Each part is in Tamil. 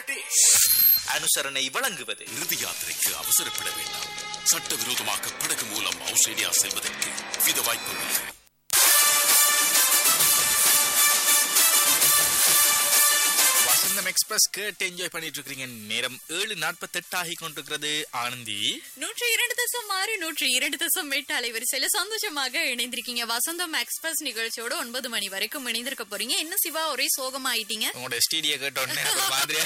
அனுசரணை வழங்குவது இறுதி யாத்திரைக்கு அவசரப்பட வேண்டாம் சட்டவிரோதமாக படகு மூலம் ஆஸ்திரேலியா செல்வதற்கு வித வாய்ப்புள்ளது வசந்தம் எக்ஸ்பிரஸ் கேட்டு என்ஜாய் பண்ணிட்டு இருக்கிறீங்க நேரம் ஏழு நாற்பத்தெட்டு ஆகி கொண்டிருக்கிறது ஆனந்தி நூற்றி இரண்டு தசம் ஆறு நூற்றி இரண்டு தசம் எட்டு அலைவரிசையில சந்தோஷமாக இணைந்திருக்கீங்க வசந்தம் எக்ஸ்பிரஸ் நிகழ்ச்சியோட ஒன்பது மணி வரைக்கும் இணைந்திருக்க போறீங்க என்ன சிவா ஒரே சோகமாயிட்டீங்க உங்களோட ஸ்டீடியோ கேட்ட உடனே எனக்கு ஒரு மாதிரியா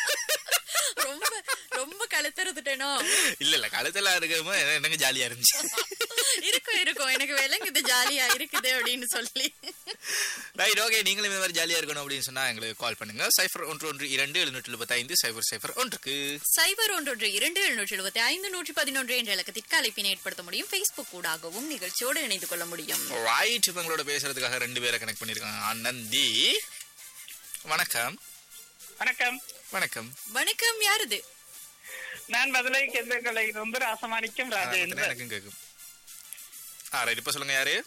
ரொம்ப ரொம்ப கழுத்துறதுட்டேனோ இல்ல இல்ல கழுத்துல இருக்கிறப்ப எனக்கு ஜாலியா இருந்துச்சு இருக்கும் இருக்கும் எனக்கு விளங்குது ஜாலியா இருக்குது அப்படின்னு சொல்லி ரைட் ஓகே நீங்களும் இந்த மாதிரி ஜாலியா இருக்கணும் அப்படின்னு சொன்னா எங்களுக்கு கால் பண்ணுங்க சைஃபர் ஒன்று ஒன்று இரண்டு எழுநூற்றி எழுபத்தி ஐந்து சைபர் சைபர் ஒன்றுக்கு சைபர் ஒன்றொன்று இரண்டு எழுநூற்றி எழுபத்தி ஐந்து நூற்றி பதினொன்று என்ற இலக்கத்திற்கு அழைப்பினை ஏற்படுத்த முடியும் Facebook ஊடாகவும் நிகழ்ச்சியோடு இணைந்து கொள்ள முடியும் ரைட் இப்போ எங்களோட பேசுறதுக்காக ரெண்டு பேரை கனெக்ட் பண்ணிருக்காங்க ஆனந்தி வணக்கம் வணக்கம் வணக்கம் வணக்கம் யாருது நான் பதிலை கேந்திரங்களை வந்து ராசமாணிக்கம் ராஜேந்திரன் எனக்கும் கேக்கும் ஆ ரைட் இப்போ சொல்லுங்க யாரு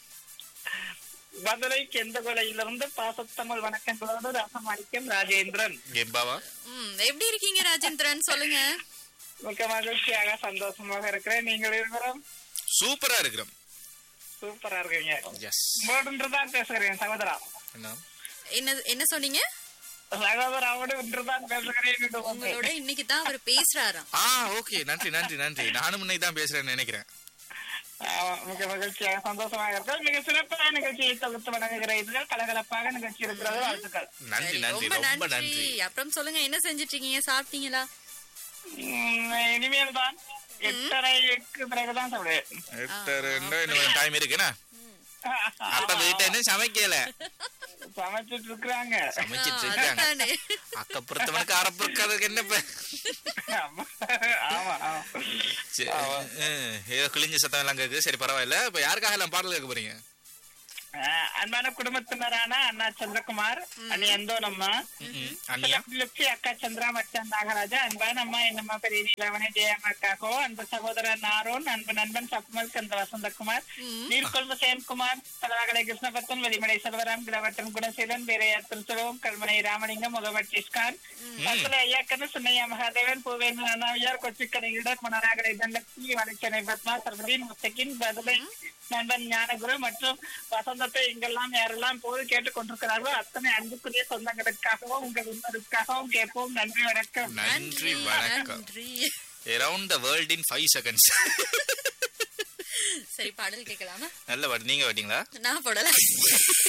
பதிலை கெந்தகொலையிலிருந்து பாசத்தமிழ் வணக்கங்களோடு ராசமாணிக்கம் ராஜேந்திரன் கெப்பாவா ம் எப்படி இருக்கீங்க ராஜேந்திரன் சொல்லுங்க மிக்க மகிழ்ச்சியாக சந்தோஷமாக இருக்கிறேன் நீங்கள் இருக்கிறோம் சூப்பரா இருக்கிறோம் சூப்பரா இருக்கீங்க எஸ் உங்களோடு தான் பேசுகிறேன் சகோதரா என்ன என்ன என்ன சொன்னீங்க சகோதராவோடு ஒன்றுதான் பேசுகிறேன் என்று உங்களோட சொன்னேன். இன்னைக்கு தான் அவர் பேசுறாராம் ஆ ஓகே நன்றி நன்றி நன்றி நானும் முன்னை தான் பேசுறேன்னு நினைக்கிறேன் ஆமா, மிக மகிழ்ச்சியாக சந்தோஷமாக இருக்கிறோம் மிக சிறப்பான நிகழ்ச்சியை தொகுத்து வழங்குகிறீர்கள் கலகலப்பாக நிகழ்ச்சி இருக்கிறது வாழ்த்துக்கள் நன்றி சரி, நன்றி ரொம்ப நன்றி அப்புறம் சொல்லுங்க என்ன செஞ்சிட்டு இருக்கீங்க சாப்பிட்டீங்களா உம், இனிமேல் தான் எட்டரைக்கு பிறகுதான் சாப்பிடுவேன் எட்டு ரெண்டு இன்னும் டைம் இருக்குண்ணா அப்ப வீட்டை என்ன சமைக்கல சமைச்சிட்டு இருக்கிறாங்க சமைச்சிட்டு ஆ, இருக்காங்க அதுதானே. அக்க பொறுத்தவனுக்கு அரை பொறுக்கிறதுக்கு என்ன இப்ப? ஆமா ஆமா ஆமா சரி, அஹ், ஏதோ கிழிஞ்ச சத்தம் எல்லாம் கேக்குது சரி பரவாயில்ல இப்ப யாருக்காக எல்லாம் பாடல் கேட்க போறீங்க ஆஹ் அன்பான குடும்பத்தினரான அண்ணா சந்திரகுமார் அண்ணி அந்தோனம்மா ம், அண்ணியா லட்சுமி அக்கா சந்திரா மச்சான் நாகராஜா அன்பான அம்மா என்னம்மா பெரிய நீலவனே ஜெயம்மாக்காகோ அன்பு சகோதரர் நாரோன் அன்பு நண்பன் சப்மல் கந்த வசந்தகுமார் நீர்கொள்வு சேம்குமார் பலவாகலை கிருஷ்ணபத்தன் வெளிமடை செல்வராம் கிரவட்டன் குணசீலன் வீரையா திருச்செல்வம் கல்மனை ராமலிங்கம் முகமட்சிஸ்கான் பத்துல ஐயாக்கன்னு சுண்ணையா மகாதேவன் பூவேன் அண்ணாவியார் கொச்சிக்கடையுடன் மனராகலை தனலட்சுமி வடச்சென்னை பத்மா சர்வதீன் முத்தகின் பதிலை நண்பன் ஞானகுரு மற்றும் வசந்தத்தை இங்கெல்லாம் யாரெல்லாம் போது கேட்டுக் கொண்டிருக்கிறார்களோ அத்தனை அன்புக்குரிய சொந்தங்களுக்காகவும் உங்கள் உணர்வுக்காகவும் கேட்போம் நன்றி வணக்கம் நன்றி வணக்கம் நன்றி around the world in five seconds சரி பாடல் கேட்கலாமா நல்ல பாட்டு நீங்க பாட்டீங்களா நான் போடல